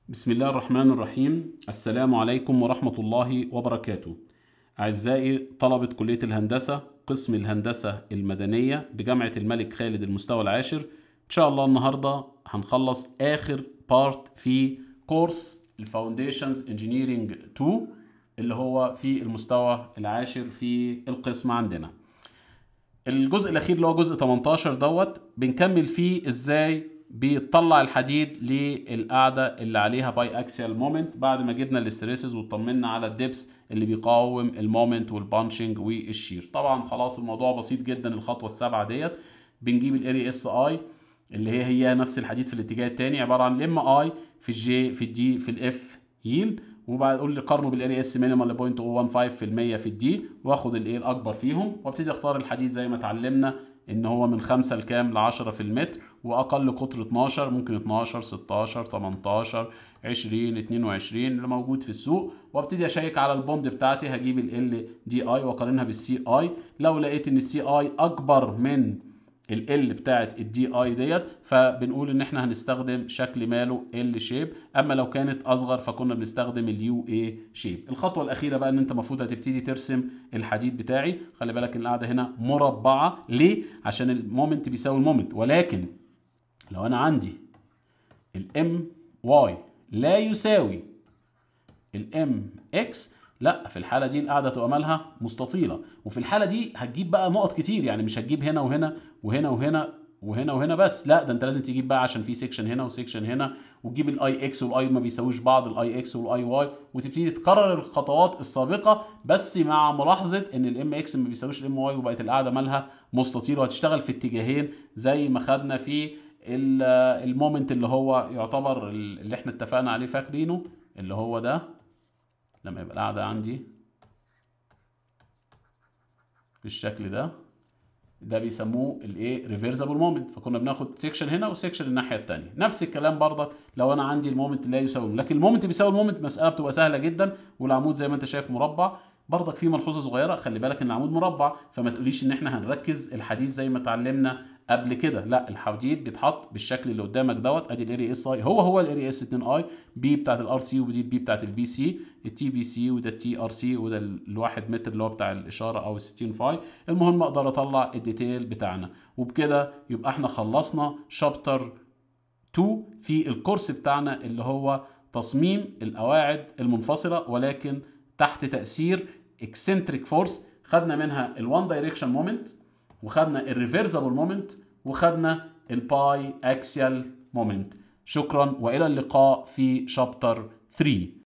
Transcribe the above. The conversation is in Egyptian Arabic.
بسم الله الرحمن الرحيم السلام عليكم ورحمة الله وبركاته أعزائي طلبة كلية الهندسة قسم الهندسة المدنية بجامعة الملك خالد المستوى العاشر إن شاء الله النهاردة هنخلص آخر بارت في كورس الفاونديشنز انجينيرينج 2 اللي هو في المستوى العاشر في القسم عندنا الجزء الاخير اللي هو جزء 18 دوت بنكمل فيه ازاي بيطلع الحديد للقاعده اللي عليها باي اكسيال مومنت بعد ما جبنا الاستريسز وطمنا على الدبس اللي بيقاوم المومنت والبانشنج والشير طبعا خلاص الموضوع بسيط جدا الخطوه السابعه ديت بنجيب الاري اس اي اللي هي هي نفس الحديد في الاتجاه الثاني عباره عن الام اي في الجي في الدي في الاف ييلد وبعد اقول لي قارنه بالاري اس مينيمال 0.015% في الدي واخد الايه الاكبر فيهم وابتدي اختار الحديد زي ما اتعلمنا ان هو من 5 لكام ل 10 في المتر واقل قطر 12 ممكن 12 16 18 20 22 اللي موجود في السوق وابتدي اشيك على البوند بتاعتي هجيب ال دي اي واقارنها بالسي اي لو لقيت ان السي اي اكبر من ال بتاعت الدي اي ديت فبنقول ان احنا هنستخدم شكل ماله ال شيب اما لو كانت اصغر فكنا بنستخدم اليو اي شيب الخطوه الاخيره بقى ان انت المفروض هتبتدي ترسم الحديد بتاعي خلي بالك ان القاعده هنا مربعه ليه عشان المومنت بيساوي المومنت ولكن لو انا عندي الام واي لا يساوي الام اكس لا في الحاله دي القاعده تبقى مالها مستطيله وفي الحاله دي هتجيب بقى نقط كتير يعني مش هتجيب هنا وهنا وهنا وهنا وهنا وهنا بس لا ده انت لازم تجيب بقى عشان في سيكشن هنا وسيكشن هنا وتجيب الاي اكس والاي ما بيساويش بعض الاي اكس والاي واي وتبتدي تكرر الخطوات السابقه بس مع ملاحظه ان الام اكس ما بيساويش الام واي وبقت القاعده مالها مستطيله وهتشتغل في اتجاهين زي ما خدنا في المومنت اللي هو يعتبر اللي احنا اتفقنا عليه فاكرينه اللي هو ده لما يبقى القاعدة عندي بالشكل ده ده بيسموه الايه ريفرسبل مومنت فكنا بناخد سيكشن هنا وسيكشن الناحيه الثانيه نفس الكلام برضك لو انا عندي المومنت لا يساوي لكن المومنت بيساوي المومنت مساله بتبقى سهله جدا والعمود زي ما انت شايف مربع برضك في ملحوظه صغيره خلي بالك ان العمود مربع فما تقوليش ان احنا هنركز الحديد زي ما اتعلمنا قبل كده لا الحديد بيتحط بالشكل اللي قدامك دوت ادي الاري اس اي هو هو الاري اس 2 اي بي بتاعت الار سي ودي البي بتاعت البي سي التي بي سي وده التي ار سي وده الواحد متر اللي هو بتاع الاشاره او ال 60 فاي المهم اقدر اطلع الديتيل بتاعنا وبكده يبقى احنا خلصنا شابتر 2 في الكورس بتاعنا اللي هو تصميم القواعد المنفصله ولكن تحت تاثير اكسنتريك فورس خدنا منها الوان دايركشن مومنت وخدنا الريفرسبل مومنت وخدنا الباي اكسيال مومنت شكرا والى اللقاء في شابتر 3